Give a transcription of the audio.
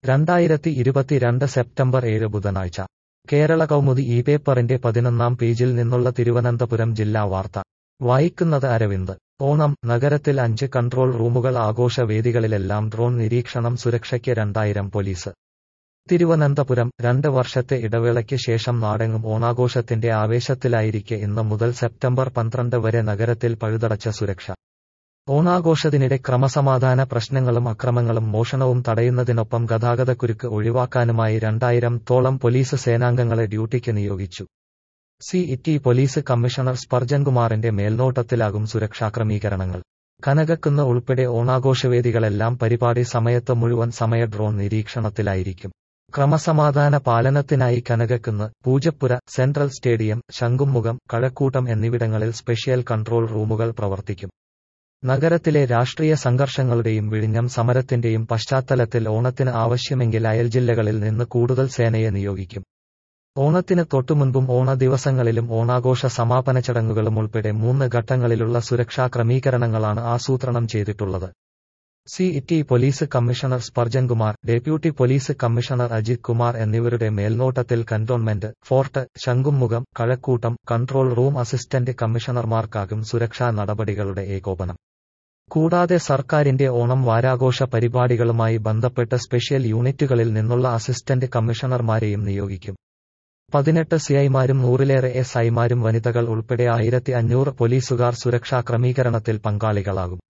രണ്ടായിരത്തി ഇരുപത്തിരണ്ട് സെപ്റ്റംബർ ഏഴ് ബുധനാഴ്ച കേരള കൗമുദി ഈ പേപ്പറിന്റെ പതിനൊന്നാം പേജിൽ നിന്നുള്ള തിരുവനന്തപുരം ജില്ലാ വാർത്ത വായിക്കുന്നത് അരവിന്ദ് ഓണം നഗരത്തിൽ അഞ്ച് കൺട്രോൾ റൂമുകൾ ആഘോഷ വേദികളിലെല്ലാം ഡ്രോൺ നിരീക്ഷണം സുരക്ഷയ്ക്ക് രണ്ടായിരം പോലീസ് തിരുവനന്തപുരം രണ്ട് വർഷത്തെ ഇടവേളയ്ക്ക് ശേഷം നാടെങ്ങും ഓണാഘോഷത്തിന്റെ ആവേശത്തിലായിരിക്കെ ഇന്ന് മുതൽ സെപ്റ്റംബർ പന്ത്രണ്ട് വരെ നഗരത്തിൽ പഴുതടച്ച സുരക്ഷ ഓണാഘോഷത്തിനിടെ ക്രമസമാധാന പ്രശ്നങ്ങളും അക്രമങ്ങളും മോഷണവും തടയുന്നതിനൊപ്പം ഗതാഗതക്കുരുക്ക് ഒഴിവാക്കാനുമായി രണ്ടായിരം തോളം പോലീസ് സേനാംഗങ്ങളെ ഡ്യൂട്ടിക്ക് നിയോഗിച്ചു സി ഇറ്റി പോലീസ് കമ്മീഷണർ സ്പർജൻകുമാറിന്റെ മേൽനോട്ടത്തിലാകും സുരക്ഷാ ക്രമീകരണങ്ങൾ കനകക്കുന്ന് ഉൾപ്പെടെ ഓണാഘോഷവേദികളെല്ലാം പരിപാടി സമയത്ത് മുഴുവൻ സമയ ഡ്രോൺ നിരീക്ഷണത്തിലായിരിക്കും ക്രമസമാധാന പാലനത്തിനായി കനകക്കുന്ന് പൂജപ്പുര സെൻട്രൽ സ്റ്റേഡിയം ശംഖുമുഖം കഴക്കൂട്ടം എന്നിവിടങ്ങളിൽ സ്പെഷ്യൽ കൺട്രോൾ റൂമുകൾ പ്രവർത്തിക്കും നഗരത്തിലെ രാഷ്ട്രീയ സംഘർഷങ്ങളുടെയും വിഴിഞ്ഞം സമരത്തിന്റെയും പശ്ചാത്തലത്തിൽ ഓണത്തിന് ആവശ്യമെങ്കിൽ അയൽ ജില്ലകളിൽ നിന്ന് കൂടുതൽ സേനയെ നിയോഗിക്കും ഓണത്തിന് തൊട്ടുമുൻപും ഓണ ദിവസങ്ങളിലും ഓണാഘോഷ സമാപന ചടങ്ങുകളും ഉൾപ്പെടെ മൂന്ന് ഘട്ടങ്ങളിലുള്ള സുരക്ഷാ ക്രമീകരണങ്ങളാണ് ആസൂത്രണം ചെയ്തിട്ടുള്ളത് city police commissioner Sparjankumar deputy police commissioner Ajith Kumar എന്നിവരുടെ മേൽനോട്ടത്തിൽ cantonment fort Shanghumukham Kazhakkoottam control room assistant കമ്മീഷണർമാർക്കാകും സുരക്ഷാ നടപടികളുടെ ഏകോപനം കൂടാതെ സർക്കാരിന്റെ ഓണം വാരാഘോഷ പരിപാടികളുമായി ബന്ധപ്പെട്ട് സ്പെഷ്യൽ യൂണിറ്റുകളിൽ നിന്നുള്ള അസിസ്റ്റന്റ് കമ്മീഷണർമാരെയും നിയോഗിക്കും പതിനെട്ട് സിഐമാരും നൂറിലേറെ എസ് ഐമാരും വനിതകൾ ഉൾപ്പെടെ ആയിരത്തി അഞ്ഞൂറ് പോലീസുകാർ സുരക്ഷാ ക്രമീകരണത്തിൽ പങ്കാളികളാകും